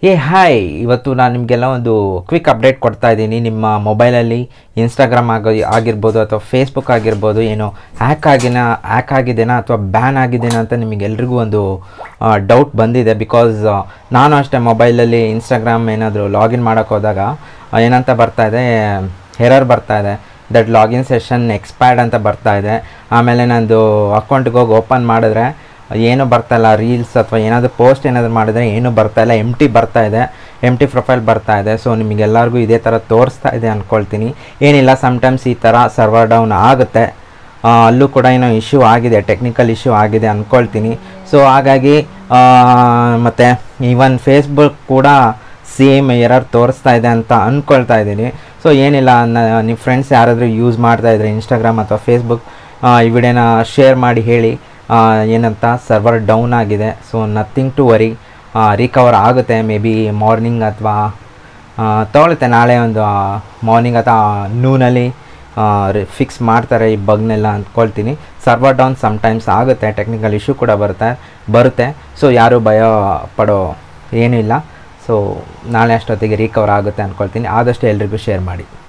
ಏ ಹಾಯ್ ಇವತ್ತು ನಾನು ನಿಮಗೆಲ್ಲ ಒಂದು ಕ್ವಿಕ್ ಅಪ್ಡೇಟ್ ಕೊಡ್ತಾ ಇದ್ದೀನಿ ನಿಮ್ಮ ಮೊಬೈಲಲ್ಲಿ ಇನ್ಸ್ಟಾಗ್ರಾಮ್ ಆಗೋ ಆಗಿರ್ಬೋದು ಅಥವಾ ಫೇಸ್ಬುಕ್ ಆಗಿರ್ಬೋದು ಏನೋ ಹ್ಯಾಕ್ ಆಗಿನ ಹ್ಯಾಕ್ ಆಗಿದೆನಾ ಅಥವಾ ಬ್ಯಾನ್ ಆಗಿದೆನಾ ಅಂತ ನಿಮಗೆಲ್ರಿಗೂ ಒಂದು ಡೌಟ್ ಬಂದಿದೆ ಬಿಕಾಸ್ ನಾನು ಅಷ್ಟೇ ಮೊಬೈಲಲ್ಲಿ ಇನ್ಸ್ಟಾಗ್ರಾಮ್ ಏನಾದರೂ ಲಾಗಿನ್ ಮಾಡೋಕ್ಕೆ ಹೋದಾಗ ಆ, ಏನಂತ ಬರ್ತಾ ಇದೆ ಎರರ್ ಬರ್ತಾ ಇದೆ ದಟ್ ಲಾಗಿನ್ ಸೆಷನ್ ಎಕ್ಸ್ಪೈರ್ಡ್ ಅಂತ ಬರ್ತಾ ಇದೆ ಆಮೇಲೆ ನಂದು ಅಕೌಂಟ್ಗೆ ಹೋಗಿ ಓಪನ್ ಮಾಡಿದ್ರೆ ಏನು ಬರ್ತಾ ಇಲ್ಲ ರೀಲ್ಸ್ ಅಥವಾ ಏನಾದರೂ ಪೋಸ್ಟ್ ಏನಾದರೂ ಮಾಡಿದ್ರೆ ಏನೂ ಬರ್ತಾ ಇಲ್ಲ ಎಮ್ ಟಿ ಬರ್ತಾ ಇದೆ ಎಮ್ ಟಿ ಪ್ರೊಫೈಲ್ ಬರ್ತಾ ಇದೆ ಸೊ ನಿಮಗೆಲ್ಲರಿಗೂ ಇದೇ ಥರ ತೋರಿಸ್ತಾ ಇದೆ ಅಂದ್ಕೊಳ್ತೀನಿ ಏನಿಲ್ಲ ಸಮ್ಟೈಮ್ಸ್ ಈ ಥರ ಸರ್ವರ್ ಡೌನ್ ಆಗುತ್ತೆ ಆ, ಅಲ್ಲೂ ಕೂಡ ಏನೋ ಇಶ್ಯೂ ಆಗಿದೆ ಟೆಕ್ನಿಕಲ್ ಇಶ್ಯೂ ಆಗಿದೆ ಅಂದ್ಕೊಳ್ತೀನಿ ಸೊ ಹಾಗಾಗಿ ಆ, ಮತ್ತು ಈವನ್ ಫೇಸ್ಬುಕ್ ಕೂಡ ಸೇಮ್ ಎರರ್ ತೋರಿಸ್ತಾ ಇದೆ ಅಂತ ಅಂದ್ಕೊಳ್ತಾ ಇದ್ದೀನಿ ಸೊ ಏನಿಲ್ಲ ನ- ನಿಮ್ಮ ಫ್ರೆಂಡ್ಸ್ ಯಾರಾದರೂ ಯೂಸ್ ಮಾಡ್ತಾ ಇದ್ರೆ ಇನ್ಸ್ಟಾಗ್ರಾಮ್ ಅಥವಾ ಫೇಸ್ಬುಕ್ ಈ ವಿಡಿಯೋನ ಶೇರ್ ಮಾಡಿ ಹೇಳಿ ಆ, ಏನಂತ ಸರ್ವರ್ ಡೌನ್ ಆಗಿದೆ so nothing to worry recover ಆಗುತ್ತೆ ಮೇ ಬಿ ಮಾರ್ನಿಂಗ್ ಅಥವಾ ತೊಗೊಳುತ್ತೆ ನಾಳೆ ಒಂದು ಮಾರ್ನಿಂಗ್ ಅಥವಾ ನೂನಲ್ಲಿ ಫಿಕ್ಸ್ ಮಾಡ್ತಾರೆ ಈ ಬಗ್ನೆಲ್ಲ ಅಂದ್ಕೊಳ್ತೀನಿ ಸರ್ವರ್ ಡೌನ್ ಸಮ್ಟೈಮ್ಸ್ ಆಗುತ್ತೆ ಟೆಕ್ನಿಕಲ್ ಇಶ್ಯೂ ಕೂಡ ಬರುತ್ತೆ ಬರುತ್ತೆ ಸೊ ಯಾರೂ ಭಯ ಪಡೋ ಏನೂ ಇಲ್ಲ ಸೊ ನಾಳೆ ಅಷ್ಟೊತ್ತಿಗೆ ರಿಕವರ್ ಆಗುತ್ತೆ ಅಂದ್ಕೊಳ್ತೀನಿ ಆದಷ್ಟು ಎಲ್ರಿಗೂ ಶೇರ್ ಮಾಡಿ